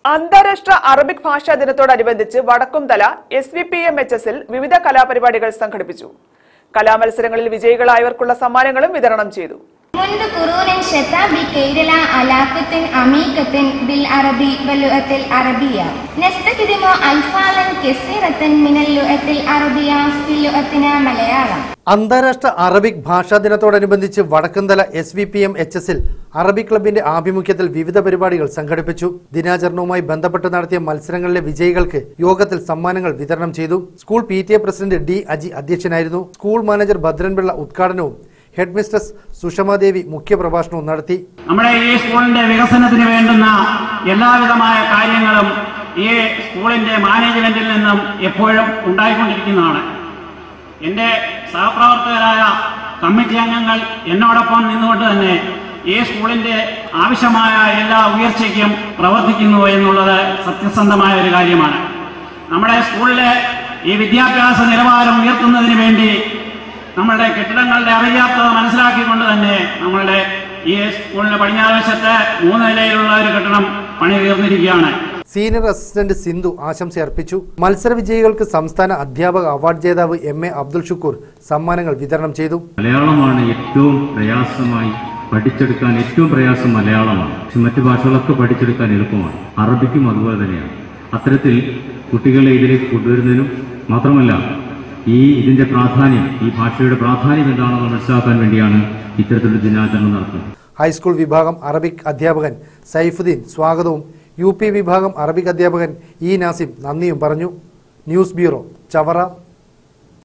അന്താരാഷ്ട്ര അറബിക് ഭാഷാ ദിനത്തോടനുബന്ധിച്ച് Vadakkumthala S V P M H എസിൽ വിവിധ കലാപരിപാടികൾ സംഘടിപ്പിച്ചു കലാമത്സരങ്ങളിൽ വിജയികളായവർക്കുള്ള സമ്മാനങ്ങളും വിതരണം ചെയ്തു منذ قرون شتى بكيرلا علاقة عميقة بالعربي واللغة العربية نستخدم ألفاظا كثيرة من اللغة العربية في لغتنا مليالم അന്താരാഷ്ട്ര അറബിക് ഭാഷാ ദിനത്തോടനുബന്ധിച്ച് Vadakkanthala S V P M H എസിൽ അറബിക് ക്ലബിന്റെ ആഭിമുഖ്യത്തിൽ വിവിധ പരിപാടികൾ സംഘടിപ്പിച്ചു ദിനാചരണവുമായി ബന്ധപ്പെട്ട് നടത്തിയ മത്സരങ്ങളിലെ വിജയികൾക്ക് യോഗത്തിൽ സമ്മാനങ്ങൾ വിതരണം ചെയ്തു school P T A president D Aji അധ്യക്ഷനായിരുന്നു സ്കൂൾ മാനേജർ ഭദ്രൻപിള്ള ഉദ്ഘാടനവും ഹെഡ് മിസ്ട്രസ് സുഷമാദേവി മുഖ്യപ്രഭാഷണവും നടത്തി നമ്മുടെ ഈ സ്കൂളിന്റെ വികസനത്തിന് വേണ്ടുന്ന എല്ലാവിധമായ കാര്യങ്ങളും ഈ സ്കൂളിന്റെ മാനേജ്മെന്റിൽ നിന്നും എപ്പോഴും ഉണ്ടായിക്കൊണ്ടിരിക്കുന്നതാണ് എൻ്റെ സഹപ്രവർത്തകരായ കമ്മിറ്റി അംഗങ്ങൾ എന്നോടൊപ്പം നിന്നുകൊണ്ട് തന്നെ ഈ സ്കൂളിന്റെ ആവശ്യമായ എല്ലാ ഉയർച്ചയ്ക്കും പ്രവർത്തിക്കുന്നു എന്നുള്ളത് സത്യസന്ധമായ ഒരു കാര്യമാണ് നമ്മുടെ സ്കൂളിലെ ഈ വിദ്യാഭ്യാസ നിലവാരം ഉയർത്തുന്നതിന് വേണ്ടി നമ്മളുടെ കെട്ടിടങ്ങളുടെ അപര്യാപ്തത മനസ്സിലാക്കിക്കൊണ്ട് തന്നെ നമ്മളുടെ ഈ സ്കൂളിന്റെ പടിഞ്ഞാറ് വശത്ത് മൂന്ന് നിലയിലുള്ള ഒരു കെട്ടിടം പണി തീർന്നിരിക്കുകയാണ് സീനിയർ അസിസ്റ്റന്റ് സിന്ധു ആശംസ അർപ്പിച്ചു മത്സര വിജയികൾക്ക് സംസ്ഥാന അധ്യാപക അവാർഡ് ജേതാവ് എം എ അബ്ദുൾ ഷുക്കൂർ സമ്മാനങ്ങൾ വിതരണം ചെയ്തു മലയാളമാണ് ഏറ്റവും പ്രയാസമായി പഠിച്ചെടുക്കാൻ ഏറ്റവും പ്രയാസം മലയാളമാണ് പക്ഷെ മറ്റു ഭാഷകളൊക്കെ പഠിച്ചെടുക്കാൻ എളുപ്പമാണ് അറബിക്കും അതുപോലെ തന്നെയാണ് അത്തരത്തിൽ കുട്ടികളെ ഇതിലേക്ക് കൊണ്ടുവരുന്നതിനും മാത്രമല്ല ഈ ഇതിന്റെ പ്രാധാന്യം ഈ ഭാഷയുടെ പ്രാധാന്യം എന്താണെന്ന് മനസ്സിലാക്കാൻ വേണ്ടിയാണ് ഇത്തരത്തിലൊരു ദിനാചരണം നടത്തുന്നത് ഹൈസ്കൂൾ വിഭാഗം അറബിക് അധ്യാപകൻ സൈഫുദ്ദീൻ സ്വാഗതവും യു പി വിഭാഗം അറബിക് അധ്യാപകൻ ഇ നാസിം നന്ദിയും പറഞ്ഞു ന്യൂസ് ബ്യൂറോ ചവറ